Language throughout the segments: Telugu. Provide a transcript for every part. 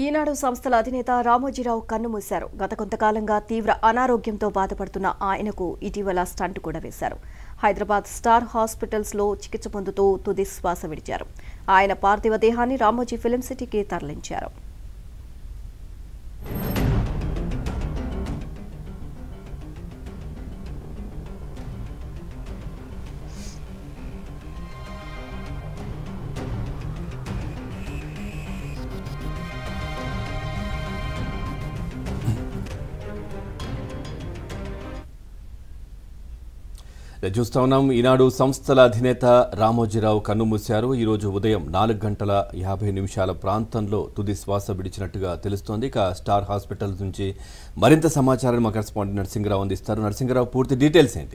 ఈనాడు సంస్థల అధినేత రామోజీరావు కన్నుమూశారు గత కొంతకాలంగా తీవ్ర అనారోగ్యంతో బాధపడుతున్న ఆయనకు ఇటీవల స్టంట్ కూడా వేశారు హైదరాబాద్ స్టార్ హాస్పిటల్స్ లో చికిత్స పొందుతూ తుది శ్వాస విడిచారు ఆయన పార్థివ దేహాన్ని రామోజీ ఫిలిం సిటీకి తరలించారు చూస్తా ఉన్నాం ఈనాడు సంస్థల అధినేత రామోజీరావు కన్నుమూశారు ఈరోజు ఉదయం నాలుగు గంటల యాభై నిమిషాల ప్రాంతంలో తుది శ్వాస విడిచినట్టుగా తెలుస్తోంది ఇక స్టార్ హాస్పిటల్ నుంచి మరింత సమాచారాన్ని మా కరెస్పాండెంట్ నరసింహరావు అందిస్తారు నరసింహరావు పూర్తి డీటెయిల్స్ ఏంటి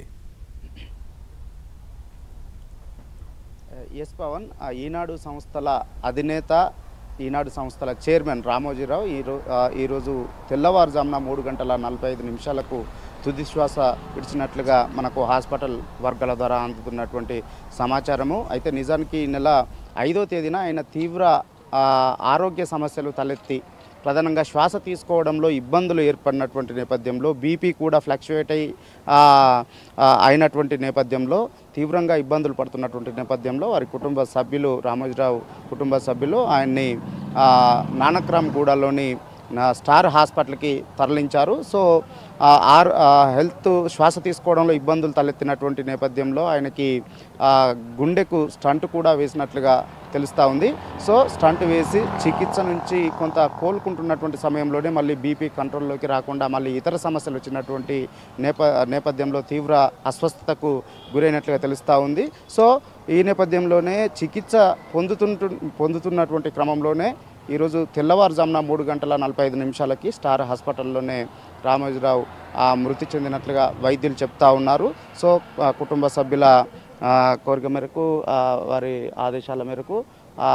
ఎస్ పవన్ ఆ ఈనాడు సంస్థల అధినేత ఈనాడు సంస్థల చైర్మన్ రామోజీరావు ఈరో ఆ, ఈరోజు తెల్లవారుజామున మూడు గంటల నలభై ఐదు నిమిషాలకు తుది శ్వాస విడిచినట్లుగా మనకు హాస్పిటల్ వర్గాల ద్వారా అందుతున్నటువంటి సమాచారము అయితే నిజానికి ఈ నెల ఐదో తేదీన ఆయన తీవ్ర ఆ, ఆరోగ్య సమస్యలు తలెత్తి ప్రధానంగా శ్వాస తీసుకోవడంలో ఇబ్బందులు ఏర్పడినటువంటి నేపథ్యంలో బీపీ కూడా ఫ్లక్చువేట్ అయి ఆ, ఆ, అయినటువంటి నేపథ్యంలో తీవ్రంగా ఇబ్బందులు పడుతున్నటువంటి నేపథ్యంలో వారి కుటుంబ సభ్యులు రామోజీరావు కుటుంబ సభ్యులు ఆయన్ని ఆ, నానక్రామ్ గూడలోని నా స్టార్ హాస్పిటల్కి తరలించారు సో ఆ, ఆర్ ఆ, హెల్త్ శ్వాస తీసుకోవడంలో ఇబ్బందులు తలెత్తినటువంటి నేపథ్యంలో ఆయనకి ఆ, గుండెకు స్టంట్ కూడా వేసినట్లుగా తెలుస్తూ ఉంది సో స్టంట్ వేసి చికిత్స నుంచి కొంత కోలుకుంటున్నటువంటి సమయంలోనే మళ్ళీ బీపీ కంట్రోల్లోకి రాకుండా మళ్ళీ ఇతర సమస్యలు వచ్చినటువంటి నేప నేపథ్యంలో తీవ్ర అస్వస్థతకు గురైనట్లుగా తెలుస్తూ ఉంది సో ఈ నేపథ్యంలోనే చికిత్స పొందుతుంటు పొందుతున్నటువంటి క్రమంలోనే ఈరోజు తెల్లవారుజామున మూడు గంటల నలభై ఐదు నిమిషాలకి స్టార్ హాస్పిటల్లోనే రామోజీరావు ఆ, మృతి చెందినట్లుగా వైద్యులు చెప్తా ఉన్నారు సో ఆ, కుటుంబ సభ్యుల ఆ, కోరిక మేరకు ఆ, వారి ఆదేశాల మేరకు ఆ,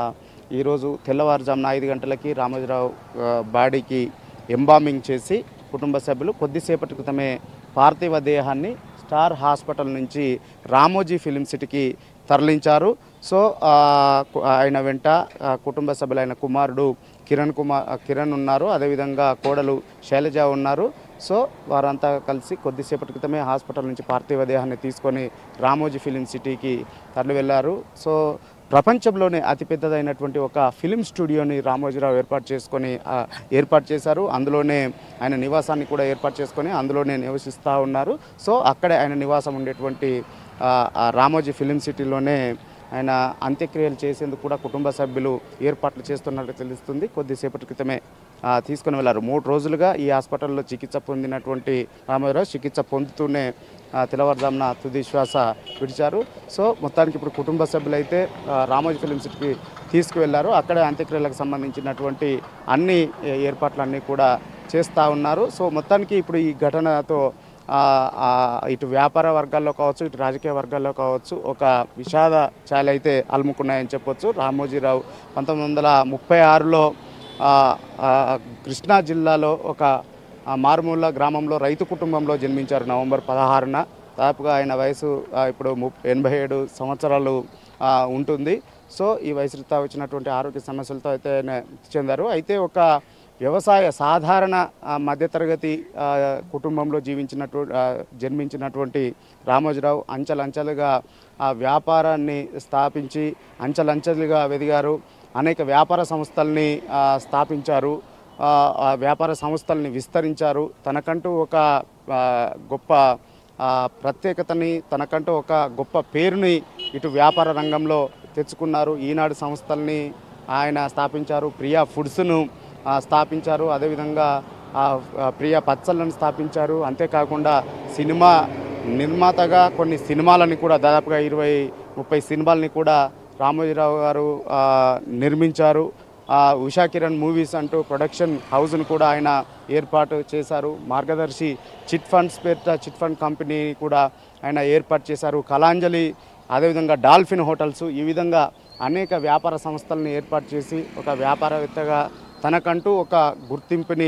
ఈరోజు తెల్లవారుజామున ఐదు గంటలకి రామోజీరావు ఆ, బాడీకి ఎంబామింగ్ చేసి కుటుంబ సభ్యులు కొద్దిసేపటి క్రితమే పార్థివ దేహాన్ని స్టార్ హాస్పిటల్ నుంచి రామోజీ ఫిలిం సిటీకి తరలించారు సో ఆ, కు- ఆయన వెంట ఆ, కుటుంబ సభ్యులైన కుమారుడు కిరణ్ కుమార్ ఆ, కిరణ్ ఉన్నారు అదేవిధంగా కోడలు శైలజ ఉన్నారు సో వారంతా కలిసి కొద్దిసేపటి క్రితమే హాస్పిటల్ నుంచి పార్థివ దేహాన్ని తీసుకొని రామోజీ ఫిలిం సిటీకి తరలి వెళ్ళారు సో ప్రపంచంలోనే అతిపెద్దదైనటువంటి ఒక ఫిలిం స్టూడియోని రామోజీరావు ఏర్పాటు చేసుకొని ఆ, ఏర్పాటు చేశారు అందులోనే ఆయన నివాసాన్ని కూడా ఏర్పాటు చేసుకొని అందులోనే నివసిస్తూ ఉన్నారు సో అక్కడే ఆయన నివాసం ఉండేటువంటి ఆ, ఆ రామోజీ ఫిలిం సిటీలోనే ఆయన అంత్యక్రియలు చేసేందుకు కూడా కుటుంబ సభ్యులు ఏర్పాట్లు చేస్తున్నట్టు తెలుస్తుంది కొద్దిసేపటి క్రితమే ఆ, తీసుకుని వెళ్ళారు మూడు రోజులుగా ఈ హాస్పిటల్లో చికిత్స పొందినటువంటి రామారావు చికిత్స పొందుతూనే ఆ, తెల్లవారుజామున తుది శ్వాస విడిచారు సో మొత్తానికి ఇప్పుడు కుటుంబ సభ్యులైతే ఆ, రామోజీ ఫిలిం సిటీకి తీసుకువెళ్లారు అక్కడే అంత్యక్రియలకు సంబంధించినటువంటి అన్ని ఏ, ఏర్పాట్లన్నీ కూడా చేస్తూ ఉన్నారు సో మొత్తానికి ఇప్పుడు ఈ ఘటనతో ఆ, ఆ, ఇటు వ్యాపార వర్గాల్లో కావచ్చు ఇటు రాజకీయ వర్గాల్లో కావచ్చు ఒక విషాద ఛాయలు అయితే అలుముకున్నాయని చెప్పొచ్చు రామోజీరావు పంతొమ్మిది వందల ముప్పై ఆరులో ఆ, ఆ, కృష్ణా జిల్లాలో ఒక ఆ, మారుమూల గ్రామంలో రైతు కుటుంబంలో జన్మించారు నవంబర్ పదహారున దాదాపుగా ఆయన వయసు ఆ, ఇప్పుడు ము ఎనభై ఏడు సంవత్సరాలు ఆ, ఉంటుంది సో ఈ వయసు రీత్యా వచ్చినటువంటి ఆరోగ్య సమస్యలతో అయితే ఆయన మృతి చెందారు అయితే ఒక వ్యవసాయ సాధారణ ఆ, మధ్యతరగతి ఆ, కుటుంబంలో జీవించినటు ఆ, జన్మించినటువంటి రామోజీరావు అంచెలంచెలుగా ఆ వ్యాపారాన్ని స్థాపించి అంచెలంచెలుగా వెదిగారు అనేక వ్యాపార సంస్థల్ని ఆ, స్థాపించారు ఆ, ఆ వ్యాపార సంస్థల్ని విస్తరించారు తనకంటూ ఒక ఆ, గొప్ప ఆ, ప్రత్యేకతని తనకంటూ ఒక గొప్ప పేరుని ఇటు వ్యాపార రంగంలో తెచ్చుకున్నారు ఈనాడు సంస్థల్ని ఆయన స్థాపించారు ప్రియా ఫుడ్స్ను ఆ, స్థాపించారు అదేవిధంగా ఆ, ఆ, ప్రియా పచ్చళ్ళను స్థాపించారు అంతేకాకుండా సినిమా నిర్మాతగా కొన్ని సినిమాలని కూడా దాదాపుగా ఇరవై ముప్పై సినిమాలని కూడా రామోజీరావు గారు ఆ, నిర్మించారు ఆ, ఉషా కిరణ్ మూవీస్ అంటూ ప్రొడక్షన్ హౌస్ను కూడా ఆయన ఏర్పాటు చేశారు మార్గదర్శి చిట్ ఫండ్స్ పేరిట చిట్ ఫండ్ కంపెనీ కూడా ఆయన ఏర్పాటు చేశారు కళాంజలి అదేవిధంగా డాల్ఫిన్ హోటల్స్ ఈ విధంగా అనేక వ్యాపార సంస్థలను ఏర్పాటు చేసి ఒక వ్యాపారవేత్తగా తనకంటూ ఒక గుర్తింపుని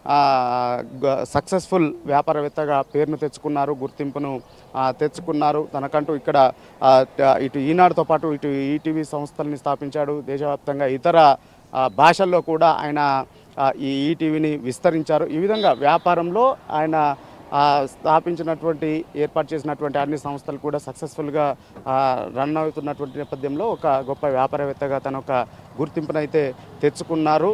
సక్సెస్ఫుల్ వ్యాపారవేత్తగా పేరును తెచ్చుకున్నారు గుర్తింపును ఆ, తెచ్చుకున్నారు తనకంటూ ఇక్కడ ఆ, ట- ఇటు ఈనాడుతో పాటు ఇటు ఈటీవీ సంస్థల్ని స్థాపించాడు దేశవ్యాప్తంగా ఇతర ఆ, భాషల్లో కూడా ఆయన ఆ, ఈ ఈటీవీని విస్తరించారు ఈ విధంగా వ్యాపారంలో ఆయన ఆ, స్థాపించినటువంటి ఏర్పాటు చేసినటువంటి అన్ని సంస్థలు కూడా సక్సెస్ఫుల్గా ఆ, రన్ అవుతున్నటువంటి నేపథ్యంలో ఒక గొప్ప వ్యాపారవేత్తగా తన ఒక గుర్తింపునైతే తెచ్చుకున్నారు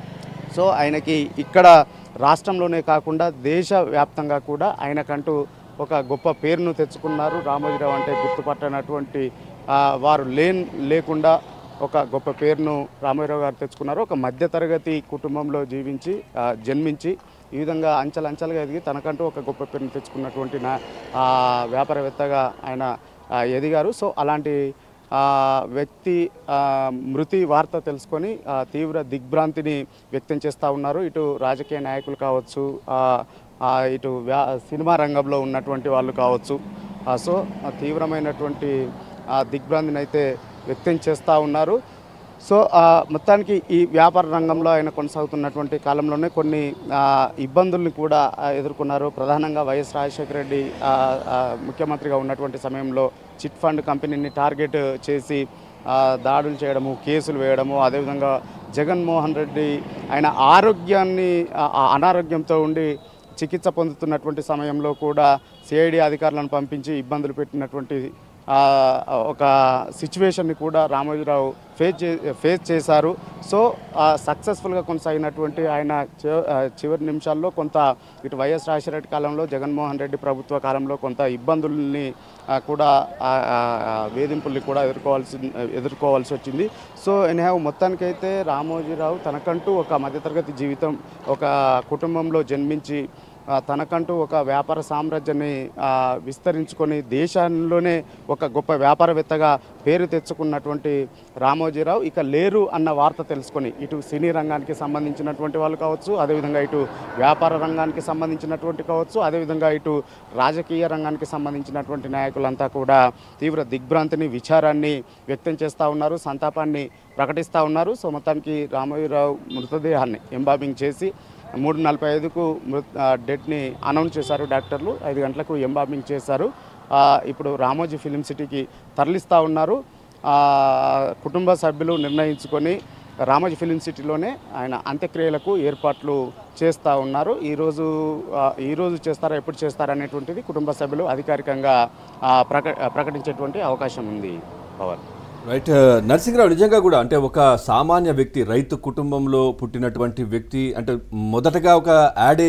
సో ఆయనకి ఇక్కడ రాష్ట్రంలోనే కాకుండా దేశవ్యాప్తంగా కూడా ఆయనకంటూ ఒక గొప్ప పేరును తెచ్చుకున్నారు రామోజీరావు అంటే గుర్తుపట్టనటువంటి ఆ, వారు లేన్ లేకుండా ఒక గొప్ప పేరును రామోజీరావు గారు తెచ్చుకున్నారు ఒక మధ్యతరగతి కుటుంబంలో జీవించి ఆ, జన్మించి ఈ విధంగా అంచెలంచెలుగా ఎదిగి తనకంటూ ఒక గొప్ప పేరును తెచ్చుకున్నటువంటి నా ఆ, వ్యాపారవేత్తగా ఆయన ఆ, ఎదిగారు సో అలాంటి ఆ, వ్యక్తి ఆ, మృతి వార్త తెలుసుకొని ఆ, తీవ్ర దిగ్భ్రాంతిని వ్యక్తం చేస్తూ ఉన్నారు ఇటు రాజకీయ నాయకులు కావచ్చు ఆ, ఆ, ఇటు వ్యా సినిమా రంగంలో ఉన్నటువంటి వాళ్ళు కావచ్చు ఆ, సో ఆ, తీవ్రమైనటువంటి ఆ, దిగ్భ్రాంతిని అయితే వ్యక్తం చేస్తూ ఉన్నారు సో ఆ, మొత్తానికి ఈ వ్యాపార రంగంలో ఆయన కొనసాగుతున్నటువంటి కాలంలోనే కొన్ని ఆ, ఇబ్బందుల్ని కూడా ఆ, ఎదుర్కొన్నారు ప్రధానంగా వైఎస్ రాజశేఖర రెడ్డి ఆ, ఆ, ముఖ్యమంత్రిగా ఉన్నటువంటి సమయంలో చిట్ ఫండ్ కంపెనీని టార్గెట్ చేసి ఆ, దాడులు చేయడము కేసులు వేయడము అదేవిధంగా జగన్మోహన్ రెడ్డి ఆయన ఆరోగ్యాన్ని ఆ, ఆ అనారోగ్యంతో ఉండి చికిత్స పొందుతున్నటువంటి సమయంలో కూడా సిఐడి అధికారులను పంపించి ఇబ్బందులు పెట్టినటువంటి ఆ, ఒక సిచ్యువేషన్ని కూడా రామోజీరావు ఫేస్ చే ఫేస్ చేశారు సో సక్సెస్ఫుల్గా కొనసాగినటువంటి ఆయన చివ- ఆ, చివరి నిమిషాల్లో కొంత ఇటు వైఎస్ రాజశేఖర రెడ్డి కాలంలో జగన్మోహన్ రెడ్డి ప్రభుత్వ కాలంలో కొంత ఇబ్బందుల్ని ఆ, కూడా ఆ, ఆ, ఆ, వేధింపుల్ని కూడా ఎదుర్కోవాల్సి ఎదుర్కోవాల్సి వచ్చింది సో ఎనీహౌ మొత్తానికైతే రామోజీరావు తనకంటూ ఒక మధ్యతరగతి జీవితం ఒక కుటుంబంలో జన్మించి ఆ, తనకంటూ ఒక వ్యాపార సామ్రాజ్యాన్ని ఆ, విస్తరించుకొని దేశంలోనే ఒక గొప్ప వ్యాపారవేత్తగా పేరు తెచ్చుకున్నటువంటి రామోజీరావు ఇక లేరు అన్న వార్త తెలుసుకొని ఇటు సినీ రంగానికి సంబంధించినటువంటి వాళ్ళు కావచ్చు అదేవిధంగా ఇటు వ్యాపార రంగానికి సంబంధించినటువంటి కావచ్చు అదేవిధంగా ఇటు రాజకీయ రంగానికి సంబంధించినటువంటి నాయకులంతా కూడా తీవ్ర దిగ్భ్రాంతిని విచారాన్ని వ్యక్తం చేస్తూ ఉన్నారు సంతాపాన్ని ప్రకటిస్తూ ఉన్నారు సో మొత్తానికి రామోజీరావు మృతదేహాన్ని ఎంబాబింగ్ చేసి మూడు నలభై ఐదుకు మృత ఆ, డెత్ని అనౌన్స్ చేశారు డాక్టర్లు ఐదు గంటలకు ఎంబాబింగ్ చేశారు ఆ, ఇప్పుడు రామోజీ ఫిలిం సిటీకి తరలిస్తూ ఉన్నారు ఆ, కుటుంబ సభ్యులు నిర్ణయించుకొని రామోజీ ఫిలిం సిటీలోనే ఆయన అంత్యక్రియలకు ఏర్పాట్లు చేస్తూ ఉన్నారు ఈరోజు ఆ, ఈరోజు చేస్తారా ఎప్పుడు చేస్తారా అనేటువంటిది కుటుంబ సభ్యులు అధికారికంగా ఆ, ప్రక ప్రకటించేటువంటి అవకాశం ఉంది పవన్ రైట్ నరసింహరావు నిజంగా కూడా అంటే ఒక సామాన్య వ్యక్తి రైతు కుటుంబంలో పుట్టినటువంటి వ్యక్తి అంటే మొదటగా ఒక యాడ్